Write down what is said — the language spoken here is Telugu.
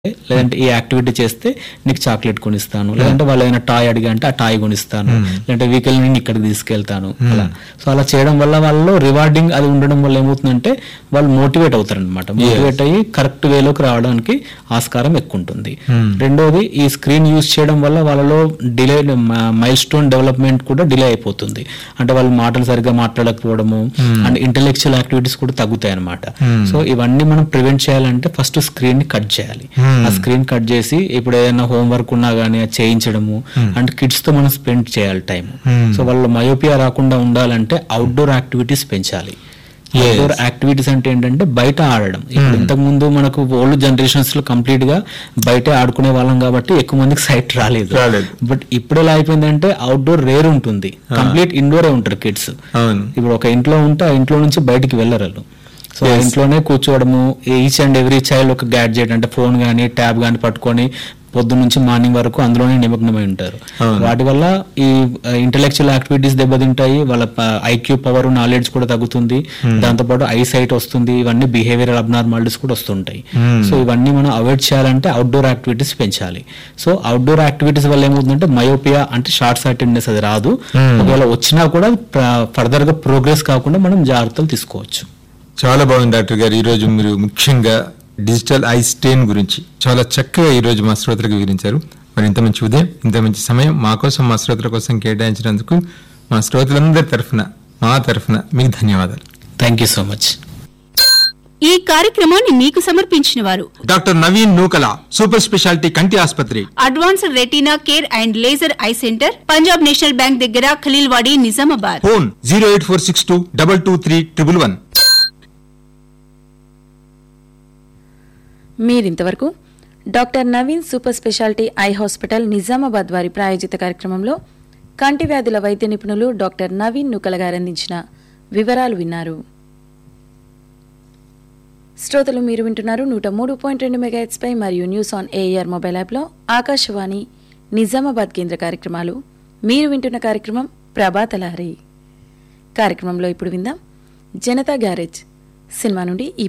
లేదంటే ఈ యాక్టివిటీ చేస్తే నీకు చాక్లెట్ కొనిస్తాను లేదంటే వాళ్ళు ఏదైనా టాయ్ అడిగా అంటే ఆ టాయ్ కొనిస్తాను లేదంటే వీకెల్ నేను ఇక్కడికి తీసుకెళ్తాను అలా సో అలా చేయడం వల్ల వాళ్ళు రివార్డింగ్ అది ఉండడం వల్ల ఏమవుతుందంటే వాళ్ళు మోటివేట్ అవుతారు అనమాట మోటివేట్ అయ్యి కరెక్ట్ వేలోకి రావడానికి ఆస్కారం ఎక్కువ ఉంటుంది రెండోది ఈ స్క్రీన్ యూజ్ చేయడం వల్ల వాళ్ళలో డిలే మైల్ స్టోన్ డెవలప్మెంట్ కూడా డిలే అయిపోతుంది అంటే వాళ్ళు మాటలు సరిగ్గా మాట్లాడకపోవడము అండ్ ఇంటెలెక్చువల్ యాక్టివిటీస్ కూడా తగ్గుతాయి అనమాట సో ఇవన్నీ మనం ప్రివెంట్ చేయాలంటే ఫస్ట్ స్క్రీన్ ని కట్ చేయాలి ఆ స్క్రీన్ కట్ చేసి ఇప్పుడు ఏదైనా హోంవర్క్ ఉన్నా గానీ అది చేయించడము అండ్ కిడ్స్ తో మనం స్పెండ్ చేయాలి టైం సో వాళ్ళు మయోపియా రాకుండా ఉండాలంటే అవుట్డోర్ యాక్టివిటీస్ పెంచాలి అవుట్డోర్ యాక్టివిటీస్ అంటే ఏంటంటే బయట ఆడడం ఇప్పుడు ఇంతకు ముందు మనకు ఓల్డ్ జనరేషన్స్ లో కంప్లీట్ గా బయట ఆడుకునే వాళ్ళం కాబట్టి ఎక్కువ మందికి సైట్ రాలేదు రాలేదు. బట్ ఇప్పుడు ఎలా అయిపోయిందంటే అవుట్డోర్ రేర్ ఉంటుంది కంప్లీట్ ఇండోరే ఉంటారు కిడ్స్ అవును ఇప్పుడు ఒక ఇంట్లో ఉంటే ఆ ఇంట్లో నుంచి బయటికి వెళ్ళరు వాళ్ళు సో ఆ ఇంట్లోనే కూర్చోవడము ఈచ్ అండ్ ఎవ్రీ చైల్డ్ ఒక గ్యాడ్జెట్ అంటే ఫోన్ కానీ ట్యాబ్ కానీ పట్టుకొని పొద్దు నుంచి మార్నింగ్ వరకు అందులోనే నిమగ్నమై ఉంటారు అవును. వాటి వల్ల ఈ ఇంటెలెక్చువల్ యాక్టివిటీస్ దెబ్బతింటాయి వాళ్ళ ఐక్యూ పవర్ నాలెడ్జ్ కూడా తగ్గుతుంది దాంతోపాటు ఐ సైట్ వస్తుంది ఇవన్నీ బిహేవియరల్ అబ్నార్మాలిటీస్ కూడా వస్తుంటాయి Hmm. సో ఇవన్నీ మనం అవాయిడ్ చేయాలంటే అవుట్డోర్ యాక్టివిటీస్ పెంచాలి సో అవుట్డోర్ యాక్టివిటీస్ వల్ల ఏమవుతుందంటే మయోపియా అంటే షార్ట్ సైటెడ్నెస్ అది రాదు ఒకవేళ వచ్చినా కూడా ఫర్దర్ గా ప్రోగ్రెస్ కాకుండా మనం జాగ్రత్తలు తీసుకోవచ్చు చాలా బాగుంది డాక్టర్ గారు ఈ రోజు మీరు ముఖ్యంగా డిజిటల్ ఐ స్టెయిన్ గురించి చాలా చక్కగా ఈ రోజు మా శ్రోతలకు వివరించారు మరి ఇంత మంచి ఉదయం ఇంత మంచి సమయం మా కోసం మా శ్రోతల కోసం కేటాయించినందుకు మా శ్రోతలందరి తరఫున మా తరఫున మీకు ధన్యవాదాలు థ్యాంక్ యూ సో మచ్ ఈ కార్యక్రమాన్ని మీకు సమర్పించిన వారు doctor Naveen Nukala super speciality కంటి ఆసుపత్రి advanced retina care and laser eye centre Punjab national bank దగ్గర Khaleelwadi Nizamabad phone zero eight four six two double two three triple one మీరింతవరకు doctor Naveen super speciality eye hospital Nizamabad వారి ప్రాయోజిత కార్యక్రమంలో కంటి వ్యాధుల వైద్య నిపుణులు డాక్టర్ నవీన్ నుకల గారు అందించిన వివరాలు విన్నారు శ్రోతలు మీరు వింటున్నారు నూట మూడు పాయింట్ రెండు మెగాహెట్స్పై మరియు న్యూస్ ఆన్ ఏఆర్ మొబైల్ యాప్లో ఆకాశవాణి నిజామాబాద్ కేంద్ర కార్యక్రమాలు మీరు వింటున్న కార్యక్రమం ప్రభాతలహరి కార్యక్రమంలో ఇప్పుడు విందాం జనతా గ్యారేజ్ సినిమా నుండి ఈ